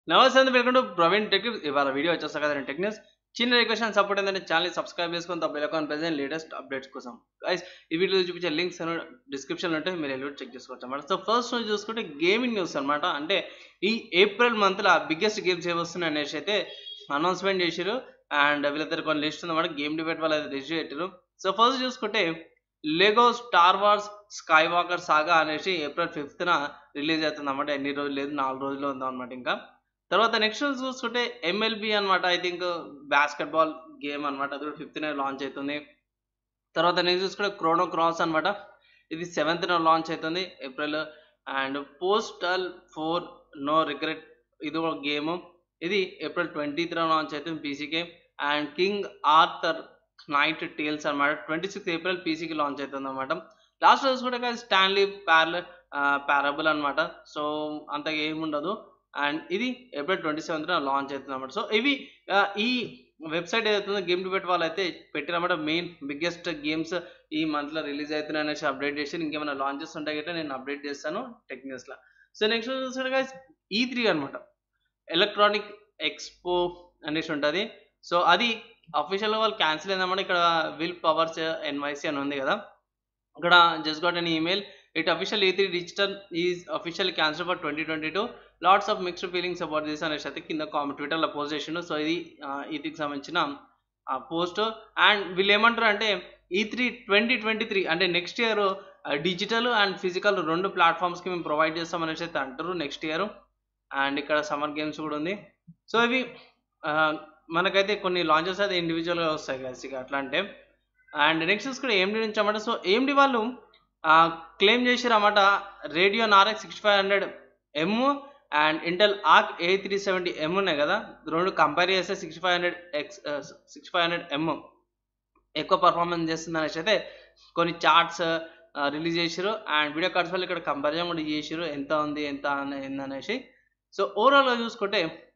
నమస్తే అండి welcome to Praveen tech ఇవాళ వీడియో వచ్చేస్తా కదా టెక్ న్యూస్ చిన్న రిక్వెస్ట్ అండ్ సపోర్ట్ ఏంటంటే ఛానల్ సబ్స్క్రైబ్ చేసుకొని bell account present latest updates కోసం గైస్ ఈ వీడియోలో చూపించే లింక్స్ డిస్క్రిప్షన్ ఉంటే మీరు వెళ్ళి చెక్ చేసుకోవచ్చు అనమాట సో ఫస్ట్ రోజు చూసుకుంటే గేమింగ్ న్యూస్ అనమాట అంటే ఈ ఏప్రిల్ మంత్లో బిగ్గెస్ట్ గేమ్స్ ఏ వస్తున్నాయి అనేసి అయితే అనౌన్స్మెంట్ చేశారు అండ్ వీళ్ళిద్దరు కొన్ని లిస్ట్ ఉందన్నమాట గేమ్ డిబేట్ వాళ్ళు అయితే రిజిస్టర్ పెట్టారు సో ఫస్ట్ చూసుకుంటే Lego Star Wars Skywalker saga అనేసి ఏప్రిల్ ఫిఫ్త్న రిలీజ్ అవుతుంది అనమాట ఎన్ని రోజులు లేదు నాలుగు రోజులు ఉందాం అనమాట ఇంకా తర్వాత నెక్స్ట్ చూసుకుంటే ఎంఎల్బి అనమాట I think basketball game అనమాట అది కూడా ఫిఫ్త్ లాంచ్ అవుతుంది తర్వాత నెక్స్ట్ చూసుకుంటే క్రోనో క్రాస్ అనమాట ఇది సెవెంత్ లాంచ్ అవుతుంది April and postal four no regret ఇది ఒక గేమ్ ఇది ఏప్రిల్ ట్వంటీత్ లాంచ్ అవుతుంది పీసీకి and King Arthur knight tales అనమాట ట్వంటీ సిక్స్ ఏప్రిల్ పీసీకి లాంచ్ అవుతుంది అనమాట లాస్ట్ చూసుకుంటే స్టాన్లీ ప్యారల్ ప్యారబుల్ అనమాట సో అంత ఏముండదు అండ్ ఇది ఏప్రిల్ ట్వంటీ సెవెంత్ లాంచ్ అవుతుంది అనమాట సో ఇవి ఆ, ఈ వెబ్సైట్ ఏదైతుందో గేమ్ డిబేట్ వాళ్ళు అయితే పెట్టినమాట మెయిన్ బిగ్గెస్ట్ గేమ్స్ ఈ మంత్లో రిలీజ్ అవుతున్నాయి అనేసి అప్డేట్ చేసి ఇంకేమైనా లాంచెస్ ఉంటాయి కదా నేను అప్డేట్ చేస్తాను టెక్ న్యూస్లో సో నెక్స్ట్ చూసారు గైస్ ఈ త్రీ అనమాట ఎలక్ట్రానిక్ ఎక్స్పో అనేసి ఉంటుంది సో అది అఫీషియల్గా వాళ్ళు క్యాన్సిల్ అయిందన్నమాట ఇక్కడ విల్ పవర్స్ ఎన్వైసీ అని ఉంది కదా ఇక్కడ just got an email it official E three digital is official cancel for twenty twenty two lots of mixed feelings about this అనేసి అయితే కింద కామెంట్ ట్విట్టర్లో పోస్ట్ చేసిండు సో ఇది ఈ త్రీకి సంబంధించిన పోస్ట్ అండ్ వీళ్ళు ఏమంటారు అంటే E three twenty twenty three అంటే next year digital and physical రెండు ప్లాట్ఫామ్స్కి మేము ప్రొవైడ్ చేస్తాం అనేసి అయితే అంటారు నెక్స్ట్ ఇయర్ అండ్ ఇక్కడ సమ్మర్ గేమ్స్ కూడా ఉంది సో ఇవి ఆ, మనకైతే కొన్ని లాంచెస్ అయితే ఇండివిజువల్గా వస్తాయి కదా ఇక అట్లా అంటే అండ్ నెక్స్ట్ చూసుకుంటే ఏఎండి నుంచి అన్నమాట సో ఏఎండి వాళ్ళు క్లెయిమ్ చేసిరన్నమాట Radeon RX sixty five hundred M and Intel Arc A three seventy M ఉన్నాయి కదా రెండు కంపేర్ చేస్తే sixty five hundred X sixty five hundred M ఎక్కువ పర్ఫార్మెన్స్ చేస్తుంది అనేసి అయితే కొన్ని చార్ట్స్ రిలీజ్ చేసారు అండ్ వీడియో కార్డ్స్ వాళ్ళు ఇక్కడ కంపారిజన్ కూడా చేసారు ఎంత ఉంది ఎంత అనే- ఏంది అనేసి సో ఓవరాల్గా చూసుకుంటే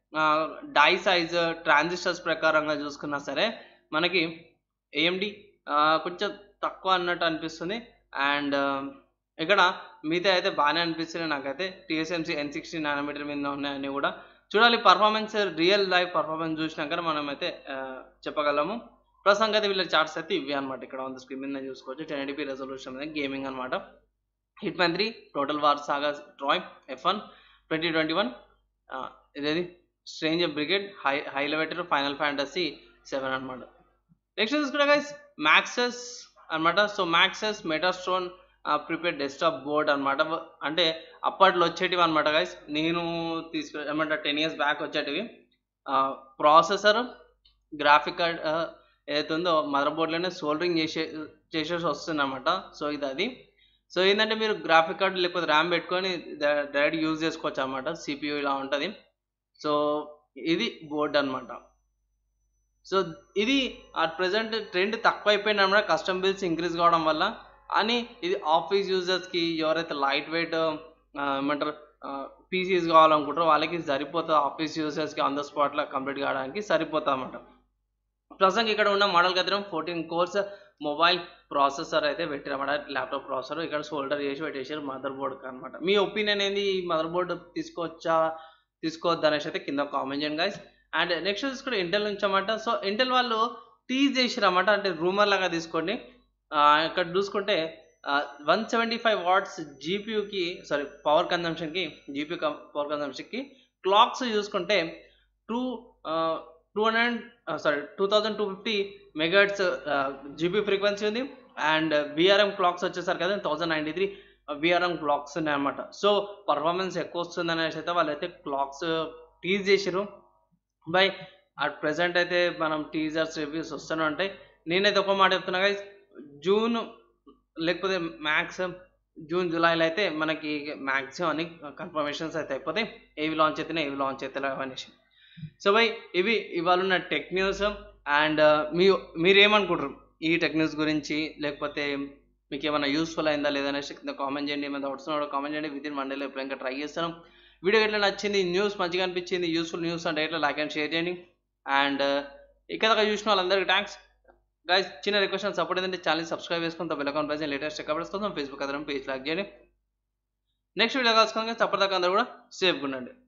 డై సైజ్ ట్రాన్సిస్టర్స్ ప్రకారంగా చూసుకున్నా సరే మనకి ఏఎండి కొంచెం తక్కువ అన్నట్టు అనిపిస్తుంది అండ్ ఇక్కడ మిగతా అయితే బాగానే అనిపిస్తుంది నాకైతే టీఎస్ఎంసీ ఎన్ సిక్స్టీ నానోమీటర్ మీద ఉన్నాయని కూడా చూడాలి పర్ఫార్మెన్స్ రియల్ లైఫ్ పర్ఫార్మెన్స్ చూసినాక మనం అయితే ఆ, చెప్పగలము ప్రస్తుతానికి అయితే వీళ్ళ చార్ట్స్ అయితే ఇవి అనమాట ఇక్కడ ఉంది స్క్రీన్ మీద చూసుకోవచ్చు టెన్ ఎయిటీపీ రెజల్యూషన్ మీద గేమింగ్ అనమాట Hitman three total war saga Troy F one twenty twenty one ఇదేది స్ట్రేంజ్ బ్రిగేడ్ హై హై లెవెటర్ ఫైనల్ ఫ్యాంటసీ సెవెన్ అనమాట నెక్స్ట్ చూసుకుంటే గైస్ మ్యాక్సెస్ అనమాట సో మ్యాక్సెస్ మెటాస్ట్రోన్ ప్రిపేర్ డెస్క్టాప్ బోర్డ్ అనమాట అంటే అప్పట్లో వచ్చేటివి అనమాట గైస్ నేను తీసుకు ఏమంటే టెన్ ఇయర్స్ బ్యాక్ వచ్చేటివి ప్రాసెసర్ గ్రాఫిక్ కార్డ్ ఏదైతే ఉందో మదర్ బోర్డ్లోనే సోల్డరింగ్ చేసే చేసేసి వస్తుంది అనమాట సో ఇది అది సో ఏంటంటే మీరు గ్రాఫిక్ కార్డు లేకపోతే ర్యామ్ పెట్టుకొని డైరెక్ట్ యూజ్ చేసుకోవచ్చు అనమాట సిపియూ ఇలా ఉంటుంది సో ఇది బోర్డ్ అన్నమాట సో ఇది అట్ ప్రజెంట్ ట్రెండ్ తక్కువ అయిపోయింది అనమాట కస్టమ్ బిల్స్ ఇంక్రీజ్ కావడం వల్ల అని ఇది ఆఫీస్ యూజర్స్కి ఎవరైతే లైట్ వెయిట్ ఏమంటారు పీసీస్ కావాలనుకుంటారో వాళ్ళకి సరిపోతుంది ఆఫీస్ యూజర్స్కి ఆన్ ద స్పాట్లో కంప్లీట్ కావడానికి సరిపోతుంది అనమాట ప్రస్తుతం ఇక్కడ ఉన్న మోడల్ కదిరం ఫోర్టీన్ కోర్స్ మొబైల్ ప్రాసెసర్ అయితే పెట్టారన్నమాట ల్యాప్టాప్ ప్రాసెసర్ ఇక్కడ సోల్డర్ చేసి పెట్టేసారు మదర్ బోర్డ్కి అనమాట మీ ఒపీనియన్ ఏంది ఈ మదర్ బోర్డ్ తీసుకోవచ్చా తీసుకోవద్దు అనేసి అయితే కింద కామెంట్ చేయండి గైస్ అండ్ నెక్స్ట్ చూసుకుంటే ఇంటెల్ నుంచి అన్నమాట సో ఇంటెల్ వాళ్ళు టీజ్ చేసిరన్నమాట అంటే రూమర్ లాగా తీసుకోండి ఆ, ఇక్కడ చూసుకుంటే వన్ సెవెంటీ ఫైవ్ వాట్స్ జీపీయూకి సారీ పవర్ కన్జంప్షన్కి జీపీ పవర్ కన్జంప్షన్కి క్లాక్స్ చూసుకుంటే two two hundred sorry two thousand two fifty megahertz GB frequency ఉంది అండ్ బీఆర్ఎం క్లాక్స్ వచ్చేసరికి కదా thousand ninety three BRM clocks ఉన్నాయి అనమాట సో పర్ఫార్మెన్స్ ఎక్కువ వస్తుంది అనేసి అయితే వాళ్ళైతే క్లాక్స్ టీజ్ చేసారు బై అట్ ప్రెసెంట్ అయితే మనం టీజర్స్ రివ్యూస్ వస్తూనే ఉంటాయి నేనైతే ఒక మాట చెప్తున్నా guys జూన్ లేకపోతే మ్యాక్స్ జూన్ జూలైలో అయితే మనకి మ్యాక్సిమం అన్ని కన్ఫర్మేషన్స్ అయితే అయిపోతాయి ఏవి లాంచ్ అవుతున్నాయి ఏవి లాంచ్ అవుతాయి అనేసి సో బై ఇవి ఇవాళ ఉన్న టెక్ న్యూస్ అండ్ మీ మీరు ఏమనుకుంటారు ఈ టెక్ న్యూస్ గురించి లేకపోతే మీకు ఏమైనా యూస్ఫుల్ అయిందా లేదనేసి కింద కామెంట్ చేయండి ఏమైనా డౌట్స్ ఉన్నాడో కామెంట్ చేయండి విత్ ఇన్ వన్ డేలో ఎప్పుడు ఇంకా ట్రై చేస్తాను వీడియో ఎట్లా నచ్చింది న్యూస్ మంచిగా అనిపించింది యూస్ఫుల్ న్యూస్ అంటే ఎట్లా లైక్ అండ్ షేర్ చేయండి అండ్ ఇక్కడ దాకా చూసిన వాళ్ళందరికీ థ్యాంక్స్ గైస్ చిన్న రిక్వెస్ట్ సపోర్ట్ ఏంటంటే ఛానల్ సబ్స్క్రైబ్ చేసుకుని bell account press latest updates కోసం ఫేస్బుక్ అదనం పేజ్ లైక్ చేయండి నెక్స్ట్ వీడియో కలుసుకుని అప్పటిదాకా అందరూ కూడా సేఫ్గా ఉండండి